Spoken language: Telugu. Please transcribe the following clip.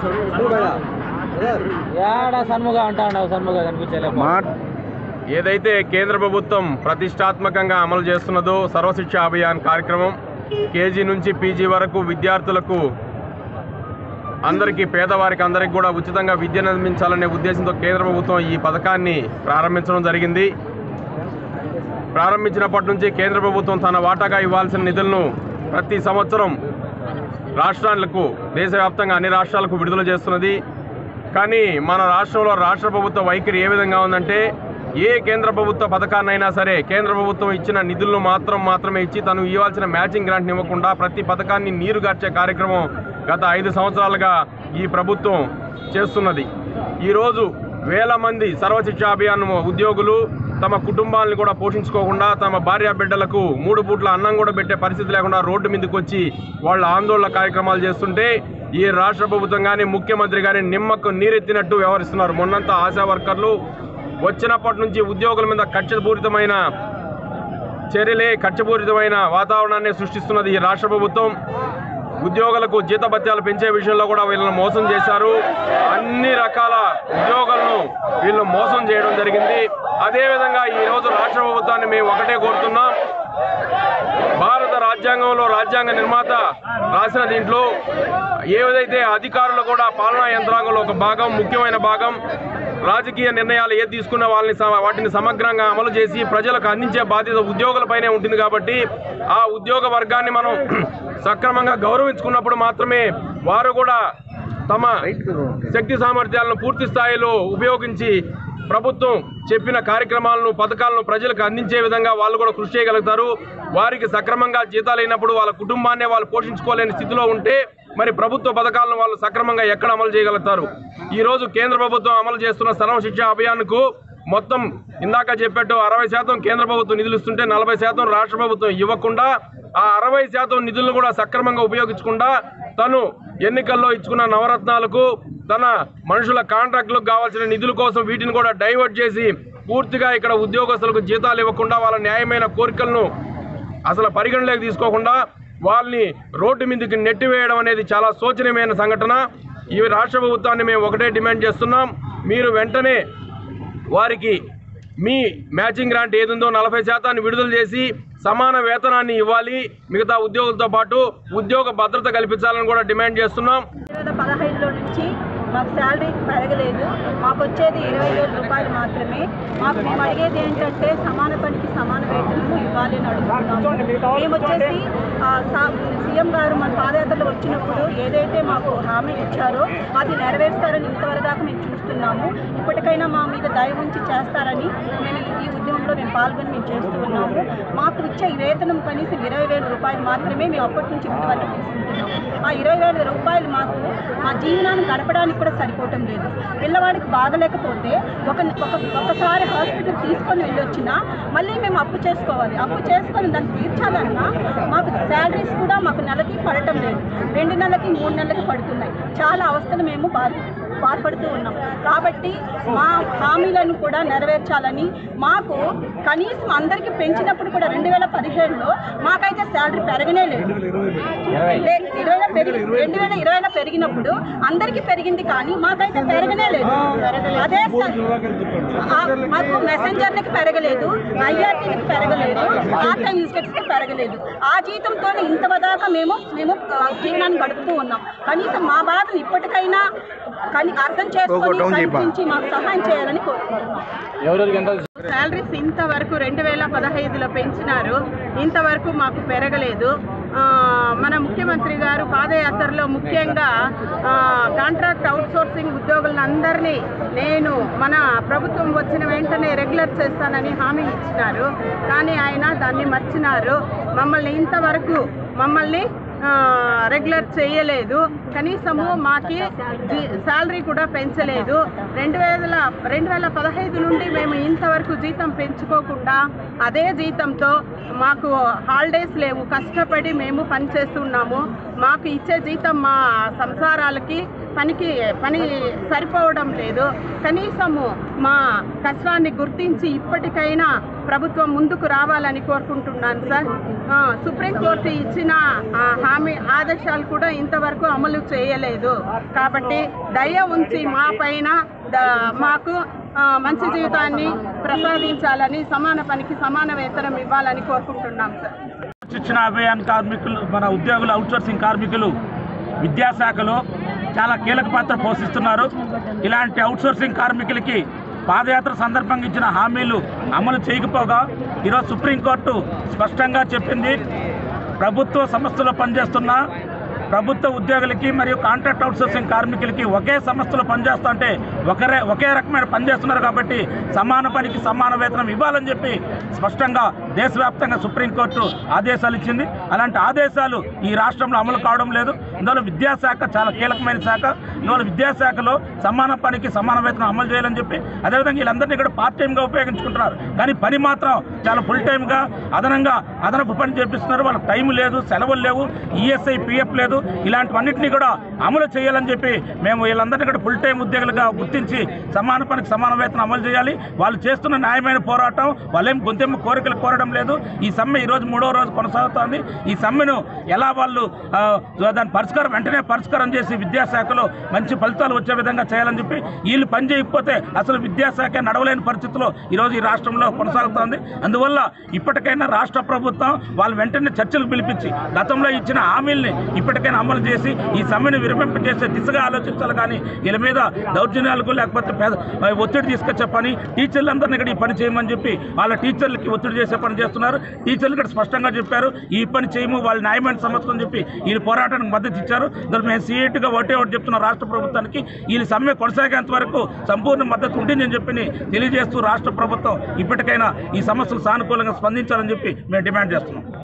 ఏడా సన్ముగా అంటా ఉండవు సన్ముగా కనిపించలేదు ఏదైతే కేంద్ర ప్రభుత్వం ప్రతిష్టాత్మకంగా అమలు చేస్తున్నదో సర్వశిక్ష అభియాన్ కార్యక్రమం కేజీ నుంచి పీజీ వరకు విద్యార్థులకు అందరికీ పేదవారికి అందరికీ కూడా ఉచితంగా విద్యను అందించాలనే ఉద్దేశంతో కేంద్ర ప్రభుత్వం ఈ పథకాన్ని ప్రారంభించడం జరిగింది ప్రారంభించినప్పటి నుంచి కేంద్ర ప్రభుత్వం తన వాటాగా ఇవ్వాల్సిన నిధులను ప్రతి సంవత్సరం రాష్ట్రాలకు దేశవ్యాప్తంగా అన్ని రాష్ట్రాలకు విడుదల చేస్తున్నది కానీ మన రాష్ట్రంలో రాష్ట్ర ప్రభుత్వ వైఖరి ఏ విధంగా ఉందంటే ఏ కేంద్ర ప్రభుత్వ పథకాన్నైనా సరే కేంద్ర ప్రభుత్వం ఇచ్చిన నిధులను మాత్రం మాత్రమే ఇచ్చి తను ఇవ్వాల్సిన మ్యాచింగ్ గ్రాంట్ ఇవ్వకుండా ప్రతి పథకాన్ని నీరుగార్చే కార్యక్రమం గత ఐదు సంవత్సరాలుగా ఈ ప్రభుత్వం చేస్తున్నది ఈరోజు వేల మంది సర్వశిక్ష అభియాన్ ఉద్యోగులు తమ కుటుంబాలను కూడా పోషించుకోకుండా తమ భార్య బిడ్డలకు మూడు పూట్ల అన్నం కూడా పెట్టే పరిస్థితి లేకుండా రోడ్డు మీదకి వచ్చి వాళ్ళ ఆందోళన కార్యక్రమాలు చేస్తుంటే ఈ రాష్ట్ర ప్రభుత్వం కానీ ముఖ్యమంత్రి కానీ నిమ్మకు నీరెత్తినట్టు వ్యవహరిస్తున్నారు మొన్నంతా ఆశా వర్కర్లు వచ్చినప్పటి నుంచి ఉద్యోగుల మీద కక్షపూరితమైన చర్యలే కక్షపూరితమైన వాతావరణాన్ని సృష్టిస్తున్నది ఈ రాష్ట్ర ప్రభుత్వం ఉద్యోగులకు జీతభత్యాలు పెంచే విషయంలో కూడా వీళ్ళని మోసం చేశారు అన్ని రకాల ఉద్యోగులను వీళ్ళు మోసం చేయడం జరిగింది అదేవిధంగా ఈ రోజు రాష్ట్ర ప్రభుత్వాన్ని మేము ఒకటే కోరుతున్నాం భారత రాజ్యాంగంలో రాజ్యాంగ నిర్మాత రాసిన దీంట్లో ఏదైతే అధికారులు కూడా పాలనా యంత్రాంగంలో ఒక భాగం ముఖ్యమైన భాగం రాజకీయ నిర్ణయాలు ఏది తీసుకున్న వాళ్ళని సమ- వాటిని సమగ్రంగా అమలు చేసి ప్రజలకు అందించే బాధ్యత ఉద్యోగులపైనే ఉంటుంది కాబట్టి ఆ ఉద్యోగ వర్గాన్ని మనం సక్రమంగా గౌరవించుకున్నప్పుడు మాత్రమే వారు కూడా తమ శక్తి సామర్థ్యాలను పూర్తి స్థాయిలో ఉపయోగించి ప్రభుత్వం చెప్పిన కార్యక్రమాలను పథకాలను ప్రజలకు అందించే విధంగా వాళ్ళు కూడా కృషి చేయగలుగుతారు వారికి సక్రమంగా జీతాలు అయినప్పుడు వాళ్ళ కుటుంబాన్ని వాళ్ళు పోషించుకోలేని స్థితిలో ఉంటే మరి ప్రభుత్వ పథకాలను వాళ్ళు సక్రమంగా ఎక్కడ అమలు చేయగలుగుతారు ఈ రోజు కేంద్ర ప్రభుత్వం అమలు చేస్తున్న సర్వశిక్ష అభియాన్కు మొత్తం ఇందాక చెప్పట్టు అరవై శాతం కేంద్ర ప్రభుత్వం నిధులు ఇస్తుంటే నలభై శాతం రాష్ట్ర ప్రభుత్వం ఇవ్వకుండా ఆ అరవై శాతం నిధులను కూడా సక్రమంగా ఉపయోగించకుండా తను ఎన్నికల్లో ఇచ్చుకున్న నవరత్నాలకు తన మనుషుల కాంట్రాక్టులకు కావాల్సిన నిధుల కోసం వీటిని కూడా డైవర్ట్ చేసి పూర్తిగా ఇక్కడ ఉద్యోగస్తులకు జీతాలు ఇవ్వకుండా వాళ్ళ న్యాయమైన కోరికలను అసలు పరిగణలోకి తీసుకోకుండా వాళ్ళని రోడ్డు మీదకి నెట్టివేయడం అనేది చాలా శోచనీయమైన సంఘటన ఈ రాష్ట్ర ప్రభుత్వాన్ని మేము ఒకటే డిమాండ్ చేస్తున్నాం మీరు వెంటనే వారికి మీ మ్యాచింగ్ గ్రాంట్ ఏదుందో నలభై శాతాన్ని విడుదల చేసి సమాన వేతనాన్ని ఇవ్వాలి మిగతా ఉద్యోగులతో పాటు ఉద్యోగ భద్రత కల్పించాలని కూడా డిమాండ్ చేస్తున్నాం రెండు వేల పదహైదులో నుంచి మాకు శాలరీ పెరగలేదు మాకు వచ్చేది ఇరవై వేల రూపాయలు మాత్రమే మాకు మేము అడిగేది ఏంటంటే సమాన పనికి సమాన వేతనము ఇవ్వాలి అని అడుగుతున్నాము మేము వచ్చేసి ఆ, సా- సీఎం గారు మన పాదయాత్రలో వచ్చినప్పుడు ఏదైతే మాకు హామీ ఇచ్చారో అది నెరవేరుస్తారని ఇంతవరకు దాకా మేము చూస్తున్నాము ఇప్పటికైనా మా మీద దయ ఉంచి చేస్తారని మేము ఈ ఉద్యమంలో మేము పాల్గొని మేము చేస్తూ ఉన్నాము మాకు ఇచ్చే ఈ వేతనం కనీసం ఇరవై వేల రూపాయలు మాత్రమే మేము అప్పటి నుంచి ఇప్పటి వరకు తీసుకుంటున్నాము ఆ ఇరవై వేల రూపాయలు మాకు మా జీవనాన్ని గడపడానికి కూడా సరిపోవటం లేదు పిల్లవాడికి బాగలేకపోతే ఒక ఒక ఒకసారి హాస్పిటల్ తీసుకొని వెళ్ళొచ్చినా మళ్ళీ మేము అప్పు చేసుకోవాలి అప్పు చేసుకొని దాన్ని తీర్చాలన్నా మాకు శాలరీస్ కూడా మాకు నెలకి పడటం లేదు రెండు నెలలకి మూడు నెలలకి పడుతున్నాయి చాలా అవస్థలు మేము బాధ బాధపడుతూ ఉన్నాం కాబట్టి మా హామీలను కూడా నెరవేర్చాలని మాకు కనీసం అందరికీ పెంచినప్పుడు కూడా రెండు వేల పదిహేడులో మాకైతే శాలరీ పెరగనే లేదు లే- ఇరవైలో పెరిగి రెండు వేల ఇరవైలో పెరిగినప్పుడు అందరికీ పెరిగింది కానీ మాకైతే పెరగనే లేదు అదే స- ఆ, మాకు మెసెంజర్లకి పెరగలేదు ఐఆర్టీలకి పెరగలేదు పార్ట్ టైం ఇన్స్పెక్టర్స్కి పెరగలేదు ఆ జీతంతో ఇంతవదాకా మేము మేము ఆ, జీవనాన్ని గడుపుతూ ఉన్నాం కనీసం మా బాధను ఇప్పటికైనా కానీ అర్థం చేసుకొని కల్పించి మాకు సహాయం చేయాలని కోరుకుంటున్నాం ఎవరెవరికి ఎంత శాలరీస్ ఇంతవరకు రెండు వేల పదహైదులో పెంచినారు ఇంతవరకు మాకు పెరగలేదు ఆ, మన ముఖ్యమంత్రి గారు పాదయాత్రలో ముఖ్యంగా ఆ, కాంట్రాక్ట్ అవుట్సోర్సింగ్ ఉద్యోగులందరినీ నేను మన ప్రభుత్వం వచ్చిన వెంటనే రెగ్యులర్ చేస్తానని హామీ ఇచ్చినారు కానీ ఆయన దాన్ని మర్చినారు మమ్మల్ని ఇంతవరకు మమ్మల్ని ఆ, రెగ్యులర్ చేయలేదు కనీసము మాకి జీ- శాలరీ కూడా పెంచలేదు రెండు వేల రెండు వేల పదహైదు నుండి మేము ఇంతవరకు జీతం పెంచుకోకుండా అదే జీతంతో మాకు హాలిడేస్ లేవు కష్టపడి మేము పనిచేస్తున్నాము మాకు ఇచ్చే జీతం మా సంసారాలకి పనికి పని సరిపోవడం లేదు కనీసము మా కష్టాన్ని గుర్తించి ఇప్పటికైనా ప్రభుత్వం ముందుకు రావాలని కోరుకుంటున్నాను సార్ ఆ, సుప్రీంకోర్టు ఇచ్చిన ఆ, హామీ ఆదేశాలు కూడా ఇంతవరకు అమలు చేయలేదు కాబట్టి దయ ఉంచి మా పైన ద- మాకు ఆ, మంచి జీవితాన్ని ప్రసాదించాలని సమాన పనికి సమాన వేతనం ఇవ్వాలని కోరుకుంటున్నాం సార్ శిక్షణ అభియాన్ కార్మికులు మన ఉద్యోగులు అవుట్సోర్సింగ్ కార్మికులు విద్యాశాఖలో చాలా కీలక పాత్ర పోషిస్తున్నారు ఇలాంటి అవుట్సోర్సింగ్ కార్మికులకి పాదయాత్ర సందర్భంగా ఇచ్చిన హామీలు అమలు చేయకపోగా ఈరోజు సుప్రీంకోర్టు స్పష్టంగా చెప్పింది ప్రభుత్వ సంస్థలో పనిచేస్తున్న ప్రభుత్వ ఉద్యోగులకి మరియు కాంట్రాక్ట్ అవుట్సోర్సింగ్ కార్మికులకి ఒకే సంస్థలో పనిచేస్తుంటే ఒకరే ఒకే రకమైన పనిచేస్తున్నారు కాబట్టి సమాన పనికి సమాన వేతనం ఇవ్వాలని చెప్పి స్పష్టంగా దేశవ్యాప్తంగా సుప్రీంకోర్టు ఆదేశాలు ఇచ్చింది అలాంటి ఆదేశాలు ఈ రాష్ట్రంలో అమలు కావడం లేదు ఇందులో విద్యాశాఖ చాలా కీలకమైన శాఖ ఇందులో విద్యాశాఖలో సమాన పనికి సమాన వేతనం అమలు చేయాలని చెప్పి అదేవిధంగా వీళ్ళందరినీ కూడా పార్ట్ టైంగా ఉపయోగించుకుంటున్నారు కానీ పని మాత్రం చాలా ఫుల్ టైంగా అదనంగా అదనపు పని చేపిస్తున్నారు వాళ్ళకి టైం లేదు సెలవులు లేవు ఈఎస్ఐ పిఎఫ్ లేదు ఇలాంటివన్నింటినీ కూడా అమలు చేయాలని చెప్పి మేము వీళ్ళందరినీ కూడా ఫుల్ టైం ఉద్యోగులుగా గుర్తించి సమాన పనికి సమాన వేతనం అమలు చేయాలి వాళ్ళు చేస్తున్న న్యాయమైన పోరాటం వాళ్ళేం గొంతెమ్మ కోరికలు కోరడం లేదు ఈ సమ్మె ఈ రోజు మూడో రోజు కొనసాగుతోంది ఈ సమ్మెను ఎలా వాళ్ళు ఆ, దాని పరిష్కారం వెంటనే పరిష్కారం చేసి విద్యాశాఖలో మంచి ఫలితాలు వచ్చే విధంగా చేయాలని చెప్పి వీళ్ళు పని చేయకపోతే అసలు విద్యాశాఖ నడవలేని పరిస్థితిలో ఈరోజు ఈ రాష్ట్రంలో కొనసాగుతోంది అందువల్ల ఇప్పటికైనా రాష్ట్ర ప్రభుత్వం వాళ్ళు వెంటనే చర్చలు పిలిపించి గతంలో ఇచ్చిన హామీల్ని ఇప్పటికైనా అమలు చేసి ఈ సమ్మెను విరమింపజేసే దిశగా ఆలోచించాలి కానీ వీళ్ళ మీద దౌర్జన్యాలకు లేకపోతే పేద ఒత్తిడి తీసుకొచ్చే పని టీచర్లందరినీ ఇక్కడ ఈ పని చేయమని చెప్పి వాళ్ళ టీచర్లకి ఒత్తిడి చేసే పని చేస్తున్నారు టీచర్లు ఇక్కడ స్పష్టంగా చెప్పారు ఈ పని చేయము వాళ్ళ న్యాయమైన సమస్య అని చెప్పి వీళ్ళు పోరాటానికి మద్దతు ఇచ్చారు దాన్ని మేము సీఎట్గా ఒకటే ఒకటి చెప్తున్న రాష్ట్ర ప్రభుత్వానికి వీళ్ళు సమ్మె కొనసాగేంత వరకు సంపూర్ణ మద్దతు ఉంటుందని చెప్పి తెలియజేస్తూ రాష్ట్ర ప్రభుత్వం ఇప్పటికైనా ఈ సమస్యలు సానుకూలంగా స్పందించాలని చెప్పి మేము డిమాండ్ చేస్తున్నాం